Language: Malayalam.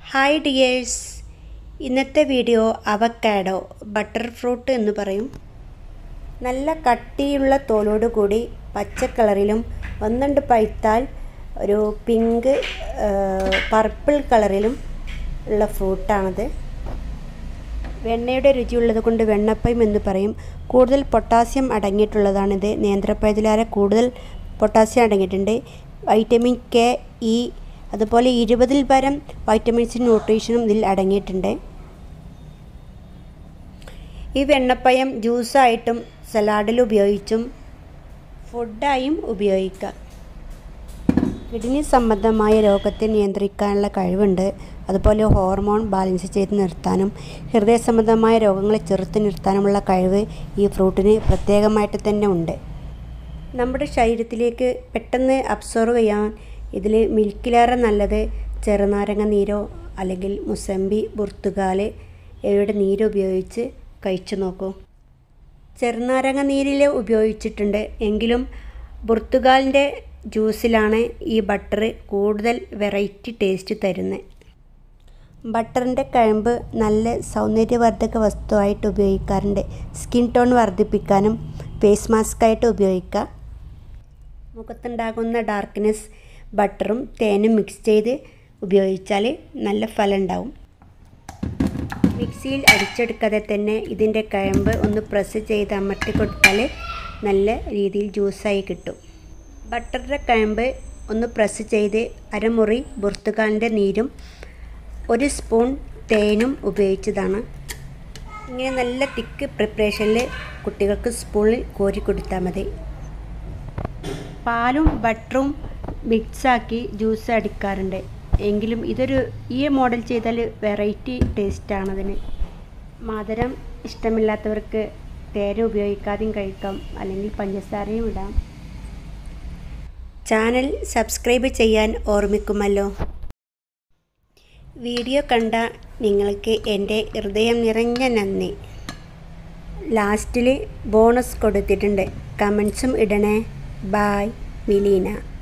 ഹായ് ഡിയേഴ്സ് ഇന്നത്തെ വീഡിയോ അവക്കാഡോ ബട്ടർ ഫ്രൂട്ട് എന്ന് പറയും നല്ല കട്ടിയുള്ള തോലോട് കൂടി പച്ച കളറിലും ഒന്നുണ്ട് പഴുത്താൽ ഒരു പിങ്ക് പർപ്പിൾ കളറിലും ഉള്ള ഫ്രൂട്ടാണത് വെണ്ണയുടെ രുചിയുള്ളത് കൊണ്ട് വെണ്ണപ്പയം എന്ന് പറയും കൂടുതൽ പൊട്ടാസ്യം അടങ്ങിയിട്ടുള്ളതാണിത് നേന്ത്രപ്പഴത്തിലേറെ കൂടുതൽ പൊട്ടാസ്യം അടങ്ങിയിട്ടുണ്ട് വൈറ്റമിൻ കെ ഇ അതുപോലെ ഇരുപതിൽ പരം വൈറ്റമിൻസും ന്യൂട്രീഷനും ഇതിൽ അടങ്ങിയിട്ടുണ്ട് ഈ വെണ്ണപ്പയം ജ്യൂസായിട്ടും സലാഡിൽ ഉപയോഗിച്ചും ഫുഡായും ഉപയോഗിക്കാം കിഡ്നി സംബന്ധമായ രോഗത്തെ നിയന്ത്രിക്കാനുള്ള കഴിവുണ്ട് അതുപോലെ ഹോർമോൺ ബാലൻസ് ചെയ്ത് നിർത്താനും ഹൃദയ സംബന്ധമായ രോഗങ്ങളെ ചെറുത്ത് നിർത്താനുമുള്ള കഴിവ് ഈ ഫ്രൂട്ടിന് പ്രത്യേകമായിട്ട് തന്നെ ഉണ്ട് നമ്മുടെ ശരീരത്തിലേക്ക് പെട്ടെന്ന് അബ്സോർവ് ചെയ്യാൻ ഇതിൽ മിൽക്കിലേറെ നല്ലത് ചെറുനാരങ്ങ നീരോ അല്ലെങ്കിൽ മുസമ്പി ബുർത്തുകാല് ഇവയുടെ നീര് ഉപയോഗിച്ച് കഴിച്ചു നോക്കൂ ചെറുനാരങ്ങ നീരിൽ ഉപയോഗിച്ചിട്ടുണ്ട് എങ്കിലും ബുർത്തുകാലിൻ്റെ ജ്യൂസിലാണ് ഈ ബട്ടർ കൂടുതൽ വെറൈറ്റി ടേസ്റ്റ് തരുന്നത് ബട്ടറിൻ്റെ കഴമ്പ് നല്ല സൗന്ദര്യവർദ്ധക വസ്തുവായിട്ട് ഉപയോഗിക്കാറുണ്ട് സ്കിൻ ടോൺ വർദ്ധിപ്പിക്കാനും ഫേസ് മാസ്കായിട്ട് ഉപയോഗിക്കാം മുഖത്തുണ്ടാകുന്ന ഡാർക്ക്നെസ് ബട്ടറും തേനും മിക്സ് ചെയ്ത് ഉപയോഗിച്ചാൽ നല്ല ഫലം ഉണ്ടാവും മിക്സിയിൽ അടിച്ചെടുക്കാതെ തന്നെ ഇതിൻ്റെ കഴമ്പ് ഒന്ന് പ്രസ് ചെയ്ത് അമർത്തി കൊടുത്താൽ നല്ല രീതിയിൽ ജ്യൂസായി കിട്ടും ബട്ടറിൻ്റെ കഴമ്പ് ഒന്ന് പ്രസ് ചെയ്ത് അരമുറി ബുർത്തുകാലിൻ്റെ നീരും ഒരു സ്പൂൺ തേനും ഉപയോഗിച്ചതാണ് ഇങ്ങനെ നല്ല തിക്ക് പ്രിപ്പറേഷനിൽ കുട്ടികൾക്ക് സ്പൂണിൽ കോരി കൊടുത്താൽ മതി പാലും ബട്ടറും മിക്സാക്കി ജ്യൂസ് അടിക്കാറുണ്ട് എങ്കിലും ഇതൊരു ഈ മോഡൽ ചെയ്താൽ വെറൈറ്റി ടേസ്റ്റാണ് അതിന് മധുരം ഇഷ്ടമില്ലാത്തവർക്ക് തേൻ ഉപയോഗിക്കാതെയും കഴിക്കാം അല്ലെങ്കിൽ പഞ്ചസാരയും ഇടാം ചാനൽ സബ്സ്ക്രൈബ് ചെയ്യാൻ ഓർമ്മിക്കുമല്ലോ വീഡിയോ കണ്ട നിങ്ങൾക്ക് എൻ്റെ ഹൃദയം നിറഞ്ഞ നന്ദി ലാസ്റ്റിൽ ബോണസ് കൊടുത്തിട്ടുണ്ട് കമൻസും ഇടണേ ബായ് മിലീന